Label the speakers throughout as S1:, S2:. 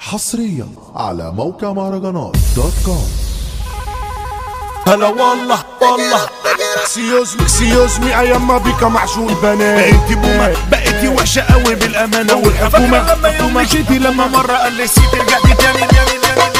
S1: حصريا على موقع مهرجانات دوت كوم
S2: هلا والله والله سيوز مي سيوز مي ايام ما بيك معشوق بنات
S3: انت بومة بقيتي وحشة قوي بالامانة والحكومة لما يوم مشيتي لما مرة قلسيتي رجعتي تاني تاني تاني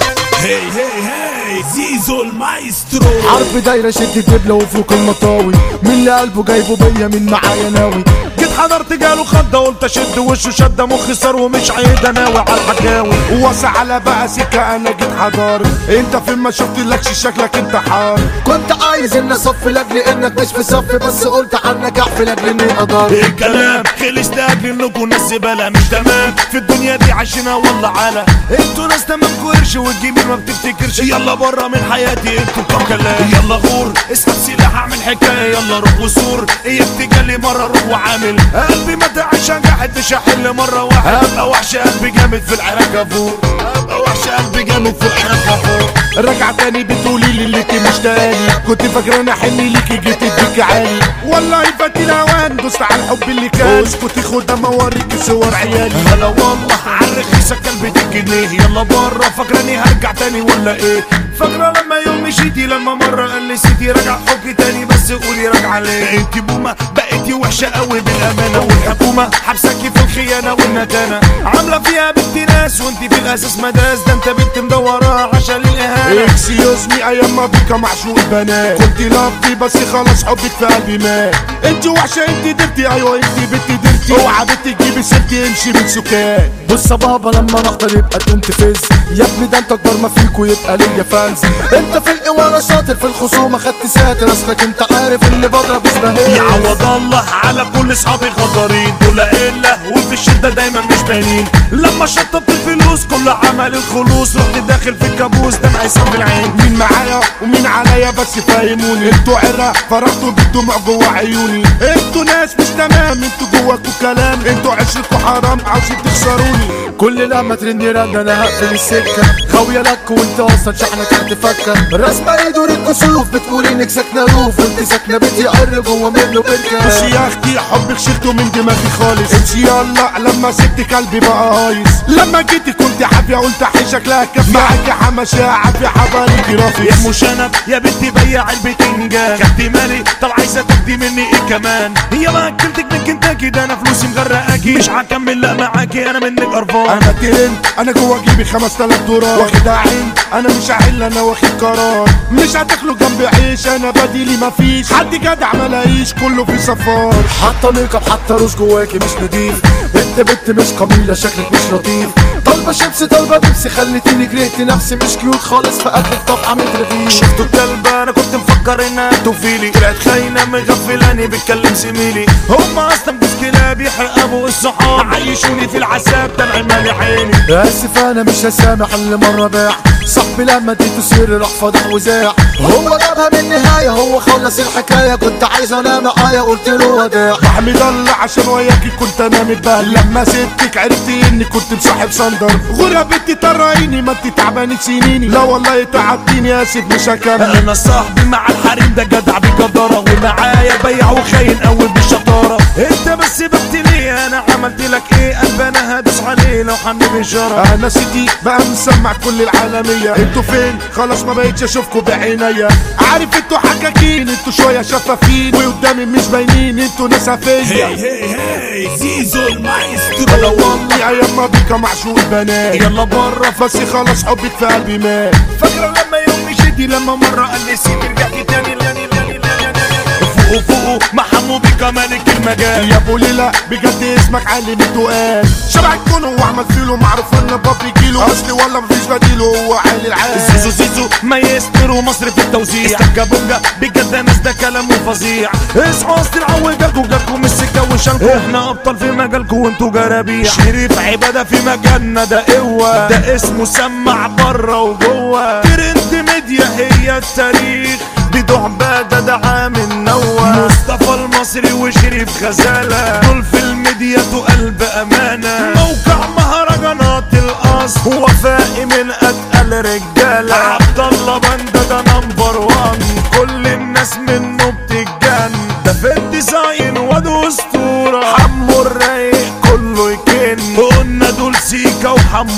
S3: هي هي هي زيزو المايسترو
S2: حرب دايرة شد دبلة وفوق المطاوي من اللي قلبه جايبه بيا من معايا ناوي
S3: جيت حضرت جاله خضة قلت اشد وشه شدة مخي صار ومش عيد اناوي على الحكاوي
S2: ووسع على بقى سكة انا جيت حضاري انت فين ما شفت لكش شكلك انت حار
S4: كنت عايز ان اصف لاجل انك مش في صفي بس قلت عنك احفي لاجل اني اقدر
S3: الكلام خلص لاجل انكم ناس زبالة مش تمام في الدنيا دي عايشينها والله على انتوا ناس تمام قرش والجميل ما بتفتكرش يلا بره من حياتي انتوا كم كلام يلا غور اسحب سلاح اعمل حكاية يلا روح وصور ايه بتجلي مرة روح وعامل قلبي ما تعيش انجحت مش هحل مرة واحد ابقى وحش قلبي جامد في العراق افور ابقى وحش قلبي جامد في العراق افور
S2: رجع تاني بتقولي لي اللي انت مش تاني كنت فاكره انا حني ليكي جيت اديك عالي والله فات الاوان دوست على الحب اللي كان اسكتي خد اما اوريكي صور عيالي
S3: هلا والله عالرخيصة كلبة الجنيه يلا بره فاكراني هرجع تاني ولا ايه فاكرة لما يوم مشيتي لما مرة قلسيتي راجع حبي تاني بس قولي راجعة ليه انت بومة بقيتي وحشة قوي بالامانة والحكومة حبسكي في الخيانة والندانة عاملة فيها بنت ناس وانت في الاساس مداس ده انت بنت مدورة عشان الاهانة
S2: اكسيوز مي ايام ما بيك معشوق بنات كنت لفظي بس خلاص حبك في قلبي مات انت وحشه انت درتي ايوه انت بنت درتي اوعى بنت تجيبي سيرتي امشي من سكات
S4: بص يا بابا لما نحضر يبقى تقوم تفز يا ابني ده انت اكبر ما فيك ويبقى ليا فانز انت في القوارة شاطر في الخصومة خدت ساتر اصلك انت عارف اللي بضرب اسمها
S3: يعوض الله على كل اصحابي غدارين دول الا وفي الشده دايما مش باينين لما شطبت الفلوس كل عمل الخلوص رحت داخل في الكابوس دمع يصب العين
S2: مين معايا ومين عليا بس فاهموني انتوا عرق فرحتوا بالدموع جوا عيوني انتوا ناس مش تمام انتوا جواكوا كلام انتوا عشركوا حرام عاوزين تخسروني
S4: كل لما ترني رن انا هقفل السكة خاوية لك وانت اصلا شحنك هتفكر رسمة يدور الكسوف بتقول انك ساكنة روف وانت ساكنة بيتي قر جوه منه بركة
S2: بس يا اختي حبك شلته من دماغي خالص امشي يلا لما سبت قلبي بقى هايص لما جيتي كنت حافية قلت حيشك لها كف معاكي حماشة عافية حبالي
S3: يا
S2: رافيس
S3: مشنب يا بنتي بيع البتنجان خدتي مالي طب عايزه تاخدي مني ايه كمان هي ما اكلتك من كنتاكي ده انا فلوسي مغرقاكي مش هكمل لا معاكي انا منك قرفان
S2: انا ترند انا جوا جيبي 5000 دولار واخدها عين انا مش هحل انا واخد قرار مش هتاكلوا جنبي عيش انا بديلي مفيش حد جدع ملاقيش كله في صفار
S4: حاطه ميك اب حتى روز جواكي مش نضيف انت بنت مش قبيله شكلك مش لطيف طالبه شيبسي طالبه بيبسي خليتيني كرهت نفسي مش كيوت خالص فاكلك طبعا مترفيش
S3: شفتوا الكلبة انا كنت مفكر انها توفيلي طلعت خاينة مغفلاني بتكلم زميلي هم اصلا جوز كلاب يحرقوا الصحاب عيشوني في العذاب دمع مالي عيني
S4: اسف انا مش هسامح اللي مره باع صاحبي لما اديته سر راح فضح وزاع هو جابها من النهايه هو خلص الحكايه كنت عايز انا معايا قلت له وداع
S2: بحمد الله عشان وياكي كنت انا متبهل لما سبتك عرفتي اني كنت مصاحب صندر غربتي طرقيني ما انت تعباني سنيني لا والله تعبتيني اسف مش هكمل
S3: انا صاحبي مع الحريم ده جدع بجدارة ومعايا بيع وخاين قوي بالشطارة انت بس بحت ليه انا عملت لك ايه قلب انا هدوس عليه لو حمل بشارة
S2: انا سيدي بقى مسمع كل العالمية انتوا فين خلاص ما بقيتش اشوفكوا بعينيا عارف انتوا حكاكين انتوا شوية شفافين وقدامي مش باينين انتوا ناس فيا
S3: هي هي زيزو
S2: انا
S3: المايسترو
S2: والله ايام ما بيك معشوق بنات
S3: يلا بره
S2: بس خلاص حبك في قلبي مات
S3: فاكرة لما يوم مشيتي لما مرة قلسيتي رجعتي تاني لاني لاني لاني فوقوا فوقوا محموا بك ملك المجال
S2: يا ابو ليلى بجد اسمك علم التقال شبع الكون هو احمد فيلو معروف ان بابي كيلو اصلي ولا مفيش بديله هو عالي العال
S3: زيزو زيزو مايسترو مصر في التوزيع استكا بونجا بجد ناس ده كلامه فظيع اصحوا اصل العو جالكوا جالكم السكه وشالكوا احنا ابطال في مجالكوا وانتوا جرابيع شريف عباده في مجالنا ده قوه ده اسمه سمع بره وجوه ترند ميديا هي التاريخ بدوع عباده ده عامل نوه مصطفى المصري وشريف غزاله دول في الميديا قلب امانه موقع مهرجانات الاصل وفائي من اتقل رجاله عبد الله بندا ده نمبر وان كل الناس منه بتتجن ده في الديزاين وده اسطوره حمو الرايق كله يكن قلنا دول سيكا وحمو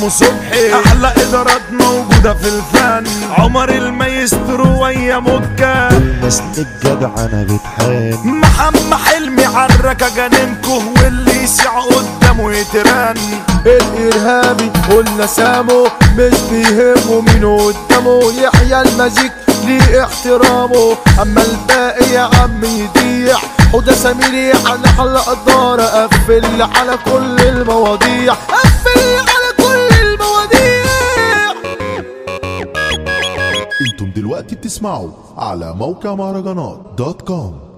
S3: حمو صبحي احلى ادارات موجودة في الفن عمر المايسترو ويا مكة
S5: الناس الجدع انا بتحان
S3: محمد حلمي عركة جننكو واللي يسيع قدامه يترن
S4: الارهابي قلنا سامو مش بيهمه مين قدامه يحيى الماجيك ليه احترامه اما الباقي يا عم يضيع حوده سمير على حلقة دار قفل على كل المواضيع قفل على كل المواضيع
S1: انتم دلوقتي بتسمعوا على موقع مهرجانات دوت كوم